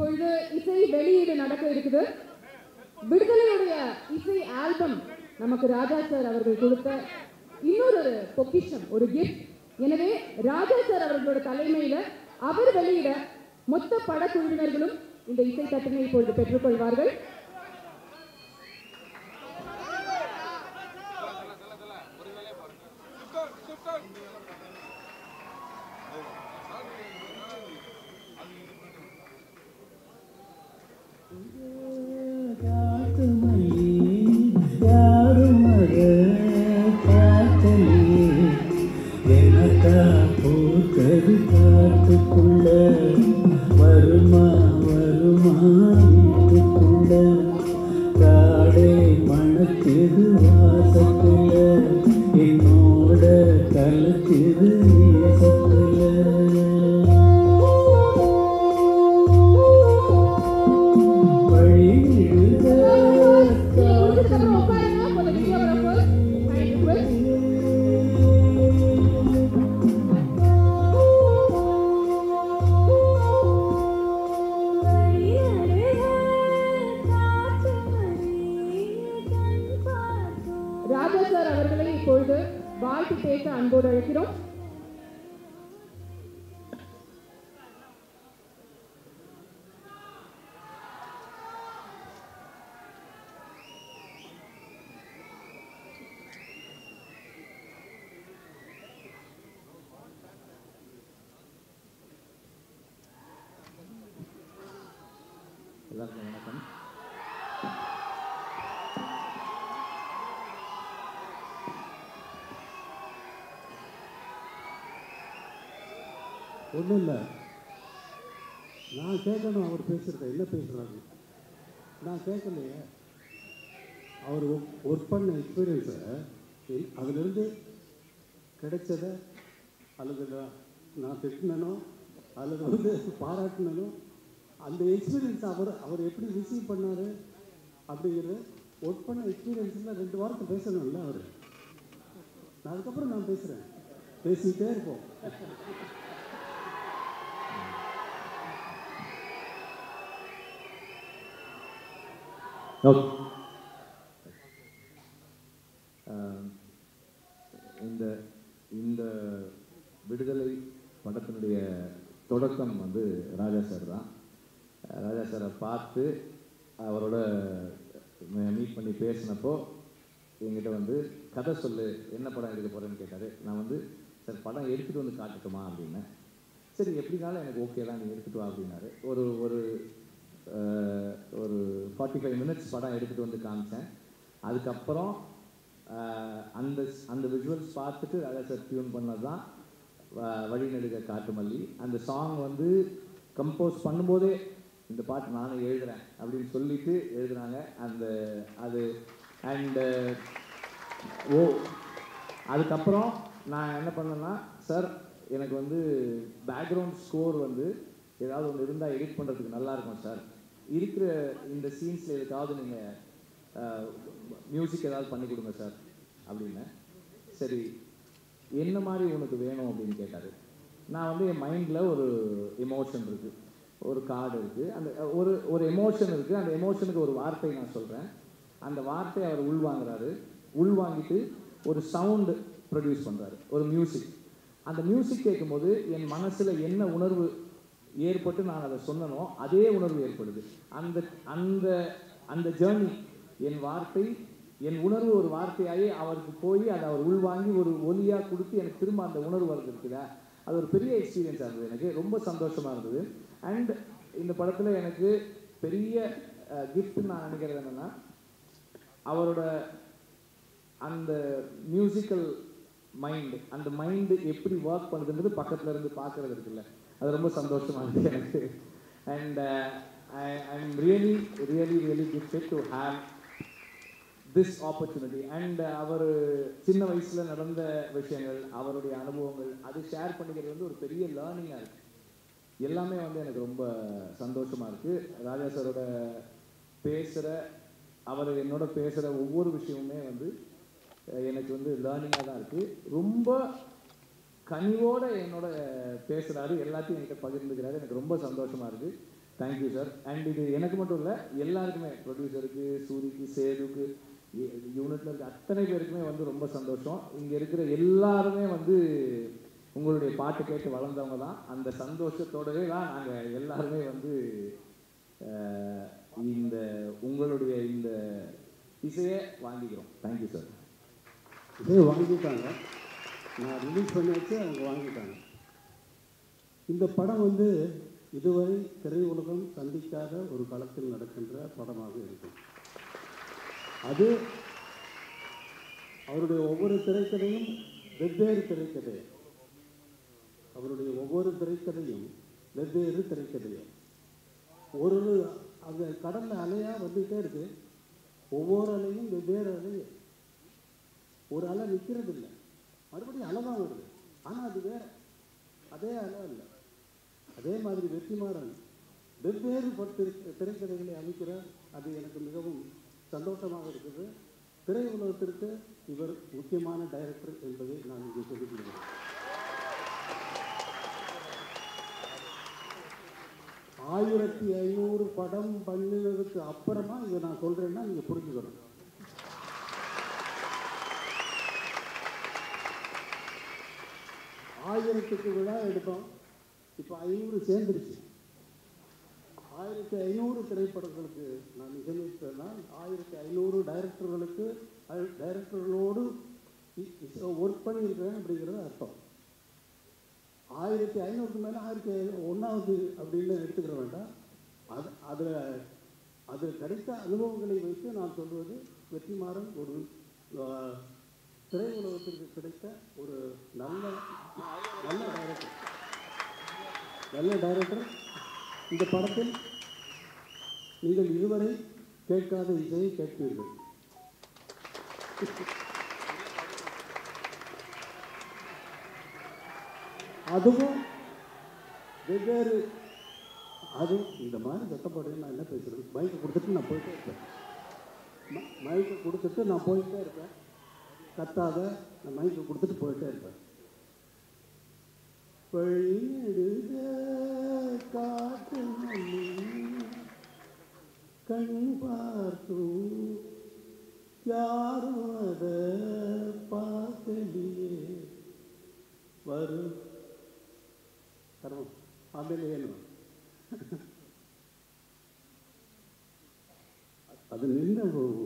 இப்பொழுது இசை வெளியீடு நடக்க இருக்குது விடுதலையுடைய இசை ஆல்பம் நமக்கு ராஜா சார் அவர்கள் கொடுத்த இன்னொரு ஒரு பொக்கிஷம் ஒரு கிஃப்ட் எனவே ராஜா சார் அவர்களோட தலைமையில அவர் வெளியிட மொத்த படக்குழுவினர்களும் இந்த இசை தட்டினை இப்பொழுது பெற்றுக்கொள்வார்கள் யாரும் அத பார்க்கலையே எனக்கா பூத்தது காட்டுக்குள்ள வருமா வருமா வீட்டுக்குள்ள காடே மணக்குது வாசத்துல என்னோட கலக்குது நேசத்துல வழி விழுத முடிஞ்சதுக்கப்புறம் உட்காருங்க for the videographer. I request. Raja sir அவர்களை இப்பொழுது வாழ்த்து பேச அன்போடு அழைக்கிறோம் எல்லாருக்கும் வணக்கம் ஒன்றும் இல்லை நான் கேட்கணும் அவர் பேசுகிறத என்ன பேசுகிறாரு நான் கேட்கலையே அவர் ஒர்க் பண்ண எக்ஸ்பீரியன்ஸை அதிலிருந்து கிடைச்சதை அல்லது நான் நான் திட்டினனோ அல்லது வந்து பாராட்டினனோ அந்த எக்ஸ்பீரியன்ஸ் அவர் அவர் எப்படி ரிசீவ் பண்ணார் அப்படிங்கிறது ஒர்க் பண்ண எக்ஸ்பீரியன்ஸில் ரெண்டு வாரத்தை பேசணும்ல அவர் நான் அதுக்கப்புறம் நான் பேசுகிறேன் பேசிக்கிட்டே இருப்போம் ஓகே இந்த இந்த விடுதலை படத்தினுடைய தொடக்கம் வந்து ராஜா சார் தான் அஹ் ராஜா சாரை பார்த்து அவரோட மீட் பண்ணி பேசினப்போ என்கிட்ட வந்து கதை சொல்லு என்ன படம் எடுக்க போகிறேன்னு கேட்டார் நான் வந்து சார் படம் எடுத்துகிட்டு வந்து காட்டுட்டுமா அப்படின்னேன் சரி எப்படினாலும் எனக்கு ஓகே தான் நீ எடுத்துகிட்டு வா அப்படின்னாரு ஒரு ஒரு அஹ், ஒரு ஃபார்ட்டி ஃபைவ் மினிட்ஸ் படம் எடுத்துகிட்டு வந்து காமிச்சேன் அதுக்கப்புறம் அஹ், அந்த அந்த விஷுவல்ஸ் பார்த்துட்டு ராஜா சார் டியூன் பண்ணது தான் வழிநெடுக காட்டுமல்லி அந்த சாங் வந்து கம்போஸ் பண்ணும்போதே இந்த பாட்டு நானே எழுதுறேன் அப்படின்னு சொல்லிட்டு எழுதுனாங்க அந்த அது அண்டு ஓ அதுக்கப்புறம் நான் என்ன பண்ணேன்னா சார் எனக்கு வந்து பேக்ரவுண்ட் ஸ்கோர் வந்து ஏதாவது ஒன்று இருந்தால் எடிட் பண்ணுறதுக்கு நல்லா இருக்கும் சார் இருக்கிற இந்த சீன்ஸில் எதுக்காவது நீங்கள் மியூசிக் ஏதாவது பண்ணி கொடுங்க சார் அப்படின்னேன் சரி என்ன மாதிரி உனக்கு வேணும் அப்படின்னு கேட்டார் நான் வந்து என் மைண்டில் ஒரு எமோஷன் இருக்குது ஒரு கார்டு இருக்குது அந்த ஒரு ஒரு எமோஷன் இருக்குது அந்த எமோஷனுக்கு ஒரு வார்த்தை நான் சொல்கிறேன் அந்த வார்த்தையை அவர் உள்வாங்குறாரு உள்வாங்கிட்டு ஒரு சவுண்டு ப்ரொடியூஸ் பண்ணுறாரு ஒரு மியூசிக் அந்த மியூசிக் கேட்கும்போது என் மனசில் என்ன உணர்வு ஏற்பட்டு நான் அதை சொன்னனோ அதே உணர்வு ஏற்படுது அந்த அந்த அந்த ஜேர்னி என் வார்த்தை என் உணர்வு ஒரு வார்த்தையாகி அவருக்கு போய் அதை அவர் உள்வாங்கி ஒரு ஒலியாக கொடுத்து எனக்கு திரும்ப அந்த உணர்வு வருது இருக்குதா அது ஒரு பெரிய எக்ஸ்பீரியன்ஸாக இருந்தது எனக்கு ரொம்ப சந்தோஷமாக இருந்தது அண்ட் இந்த படத்தில் எனக்கு பெரிய கிஃப்ட்னு நான் நினைக்கிறது என்னென்னா அவரோட அந்த மியூசிக்கல் மைண்ட் அந்த மைண்டு எப்படி ஒர்க் பண்ணுதுன்றது பக்கத்துல இருந்து பார்க்கறது இருக்குல்ல அது ரொம்ப சந்தோஷமா இருக்கு எனக்கு and I I'm really really really gifted to have this opportunity and அவர் சின்ன வயசுல நடந்த விஷயங்கள் அவருடைய அனுபவங்கள் அது ஷேர் பண்ணிக்கிறது வந்து ஒரு பெரிய லேர்னிங்காக இருக்கு எல்லாமே வந்து எனக்கு ரொம்ப சந்தோஷமா இருக்கு ராஜா சாரோட பேசுகிற அவர் என்னோட பேசுகிற ஒவ்வொரு விஷயமுமே வந்து அஹ், எனக்கு வந்து லேர்னிங்காக தான் இருக்கு ரொம்ப கனிவோட என்னோட பேசுகிறாரு எல்லாத்தையும் என்கிட்ட பகிர்ந்துக்கிறாரு எனக்கு ரொம்ப சந்தோஷமா இருக்கு தேங்க்யூ சார் அண்ட் இது எனக்கு மட்டும் இல்லை எல்லாருக்குமே ப்ரொடியூசருக்கு சூரிக்கு சேதுக்கு யூனிட்ல இருக்க அத்தனை பேருக்குமே வந்து ரொம்ப சந்தோஷம் இங்கே இருக்கிற எல்லாருமே வந்து உங்களுடைய பாட்டு கேட்டு வளர்ந்தவங்க தான் அந்த சந்தோஷத்தோடவே தான் நாங்கள் எல்லாருமே வந்து அஹ், இந்த உங்களுடைய இந்த இசையை வாங்கிக்கிறோம் தேங்க்யூ சார் இதே வாங்கிட்டாங்க நான் ரிலீஸ் பண்ணியாச்சு அவங்க வாங்கிட்டாங்க இந்த படம் வந்து இதுவரை திரையுலகம் சந்திக்காத ஒரு களத்தில் நடக்கின்ற படமாக இருக்கும் அது அவருடைய ஒவ்வொரு திரைக்கதையும் வெவ்வேறு திரைக்கதை அவருடைய ஒவ்வொரு திரைக்கதையும் வெவ்வேறு திரைக்கதையும் ஒரு ஒரு அந்த கடல்ல அலையா வந்துகிட்டே இருக்கு ஒவ்வொரு அலையும் வெவ்வேறு அலை ஒரு அலை நிற்கிறது இல்லை மறுபடியும் அலை தான் வருது ஆனால் அது வேற அதே அலை இல்லை அதே மாதிரி வெற்றிமாறன் வெவ்வேறு பட்டு திரைக்கதைகளை அமைக்கிறார் அது எனக்கு மிகவும் சந்தோஷமாக இருக்குது திரை உலகத்திற்கு இவர் முக்கியமான டைரக்டர் என்பதை நான் இங்கே சொல்லிக் கொள்கிறேன் ஆயிரத்தி ஐநூறு படம் பண்ணினதுக்கு அப்புறமா இதை நான் சொல்றேன்னா நீங்க புரிஞ்சுக்கணும் ஆயிரத்துக்கு விழா எடுத்தோம் இப்போ ஐநூறு சேர்ந்துருச்சு ஆயிரத்தி ஐநூறு திரைப்படங்களுக்கு நான் இசையமைத்தேன்னா ஆயிரத்தி ஐநூறு டைரக்டர்களுக்கு டைரக்டர்களோடு ஒர்க் பண்ணியிருக்கிறேன் அப்படிங்கிறது அர்த்தம் ஆயிரத்தி ஐநூறுக்கு மேலே ஆயிரத்தி ஒன்றாவது அப்படின்னு எடுத்துக்கிற வேண்டாம் அது அதில் அதில் கிடைத்த அனுபவங்களை வைத்து நான் சொல்வது வெற்றிமாறன் ஒரு ஆஹ், திரையுலகத்திற்கு கிடைத்த ஒரு நல்ல நல்ல டைரக்டர் நல்ல டைரக்டர் இந்த படத்தில் நீங்கள் இதுவரை கேட்காத இசையை கேட்பீர்கள் அதுவும் வெவ்வேறு அதுவும் இந்த மாதிரி கட்டப்பாடு நான் என்ன பேசுறது மைக்கை கொடுத்துட்டு நான் போயிட்டே இருப்பேன் ம- மைக்கை கொடுத்துட்டு நான் போயிட்டே இருப்பேன் கத்தாத நான் மைக்கை கொடுத்துட்டு போயிட்டே இருப்பேன் வழிநெடுக காட்டு மல்லி, கண் பார்த்தும் யாரும் அதை பார்க்கலையே வரும் ಕರ್ಮ ಆಮೇಲೆ ಏನು ಅದು ನಿನ್ನ ಹೋಗು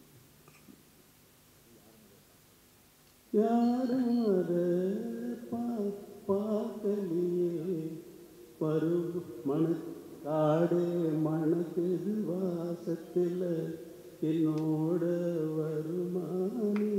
யாரும் அதை பா- பார்க்கலையே வரும் மன காடு மணக்குது வாசத்தில் என்னோட வருமானே